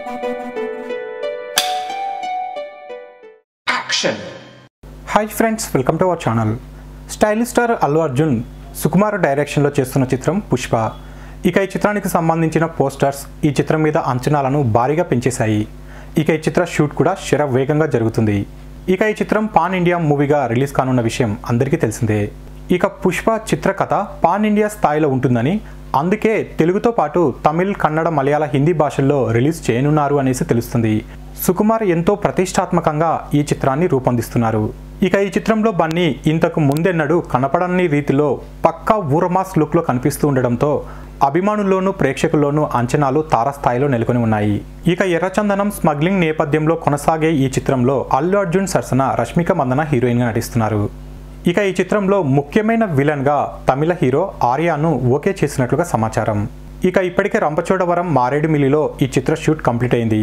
Action! Hi friends welcome to our channel stylish star Allu Arjun Sukumar డైరెక్షన్లో చేస్తున్న చిత్రం పుష్ప ఇక ఈ చిత్రానికి సంబంధించిన పోస్టర్స్ ఈ చిత్రం మీద అంచనాలను భారీగా పెంచేశాయి ఇక ఈ చిత్ర షూట్ కూడా శర వేగంగా జరుగుతుంది ఇక ఈ చిత్రం పాన్ ఇండియా మూవీగా రిలీజ్ కానున్న విషయం అందరికీ తెలిసిందే ఇక పుష్ప చిత్ర కథ పాన్ ఇండియా స్థాయిలో ఉంటుందని అందుకే తెలుగుతో పాటు తమిళ్ కన్నడ మలయాళ హిందీ భాషల్లో రిలీజ్ చేయనున్నారు అనేసి తెలుస్తుంది సుకుమార్ ఎంతో ప్రతిష్టాత్మకంగా ఈ చిత్రాన్ని రూపొందిస్తున్నారు ఇక ఈ చిత్రంలో బన్నీ ఇంతకు ముందెన్నడూ కనపడని రీతిలో పక్కా ఊరమాస్ లుక్లో కనిపిస్తూ ఉండడంతో అభిమానుల్లోనూ ప్రేక్షకుల్లోనూ అంచనాలు తారస్థాయిలో నెలకొని ఉన్నాయి ఇక ఎర్రచందనం స్మగ్లింగ్ నేపథ్యంలో కొనసాగే ఈ చిత్రంలో అల్లు అర్జున్ సరసన రష్మిక మందన హీరోయిన్గా నటిస్తున్నారు ఇక ఈ చిత్రంలో ముఖ్యమైన విలన్గా తమిళ హీరో ఆర్యాను ఓకే చేసినట్లుగా సమాచారం ఇక ఇప్పటికే రంపచోడవరం మారేడుమిల్లిలో ఈ చిత్ర షూట్ కంప్లీట్ అయింది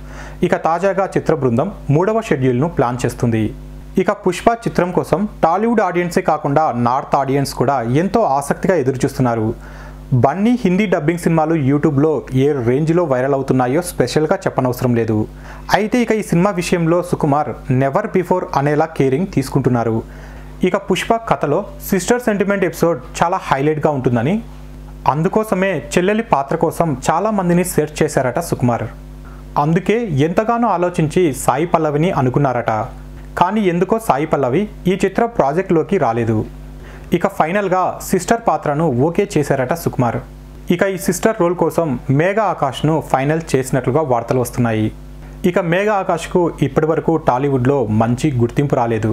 ఇక తాజాగా చిత్ర బృందం మూడవ షెడ్యూల్ను ప్లాన్ చేస్తుంది ఇక పుష్ప చిత్రం కోసం టాలీవుడ్ ఆడియన్సే కాకుండా నార్త్ ఆడియన్స్ కూడా ఎంతో ఆసక్తిగా ఎదురుచూస్తున్నారు బన్నీ హిందీ డబ్బింగ్ సినిమాలు యూట్యూబ్లో ఏ రేంజ్లో వైరల్ అవుతున్నాయో స్పెషల్గా చెప్పనవసరం లేదు అయితే ఇక ఈ సినిమా విషయంలో సుకుమార్ నెవర్ బిఫోర్ అనేలా కేరింగ్ తీసుకుంటున్నారు ఇక పుష్ప కథలో సిస్టర్ సెంటిమెంట్ ఎపిసోడ్ చాలా హైలైట్గా ఉంటుందని అందుకోసమే చెల్లెలి పాత్ర కోసం చాలా మందిని సెర్చ్ చేశారట సుకుమార్ అందుకే ఎంతగానో ఆలోచించి సాయి పల్లవిని అనుకున్నారట కానీ ఎందుకో సాయి పల్లవి ఈ చిత్ర ప్రాజెక్టులోకి రాలేదు ఇక ఫైనల్గా సిస్టర్ పాత్రను ఓకే చేశారట సుకుమార్ ఇక ఈ సిస్టర్ రోల్ కోసం మేఘా ఆకాష్ను ఫైనల్ చేసినట్లుగా వార్తలు వస్తున్నాయి ఇక మేఘా ఆకాష్కు ఇప్పటివరకు టాలీవుడ్లో మంచి గుర్తింపు రాలేదు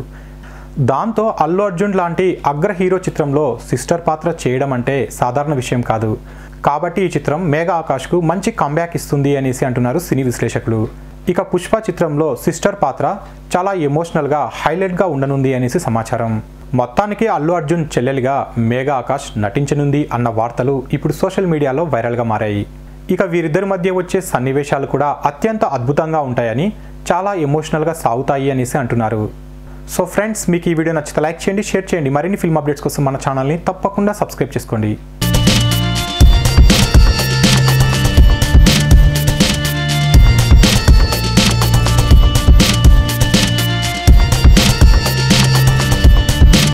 దాంతో అల్లు అర్జున్ లాంటి అగ్ర హీరో చిత్రంలో సిస్టర్ పాత్ర చేయడం అంటే సాధారణ విషయం కాదు కాబట్టి ఈ చిత్రం మేఘా ఆకాష్కు మంచి కంబ్యాక్ ఇస్తుంది అనేసి అంటున్నారు సినీ విశ్లేషకులు ఇక పుష్ప చిత్రంలో సిస్టర్ పాత్ర చాలా ఎమోషనల్గా హైలైట్గా ఉండనుంది అనేసి సమాచారం మొత్తానికి అల్లు అర్జున్ చెల్లెలిగా మేఘా ఆకాష్ నటించనుంది అన్న వార్తలు ఇప్పుడు సోషల్ మీడియాలో వైరల్గా మారాయి ఇక వీరిద్దరి మధ్య వచ్చే సన్నివేశాలు కూడా అత్యంత అద్భుతంగా ఉంటాయని చాలా ఎమోషనల్గా సాగుతాయి అనేసి అంటున్నారు సో ఫ్రెండ్స్ మీకు ఈ వీడియో నచ్చితే లైక్ చేయండి షేర్ చేయండి మరిన్ని ఫిల్మ్ అప్డేట్స్ కోసం మన ఛానల్ని తప్పకుండా సబ్స్క్రైబ్ చేసుకోండి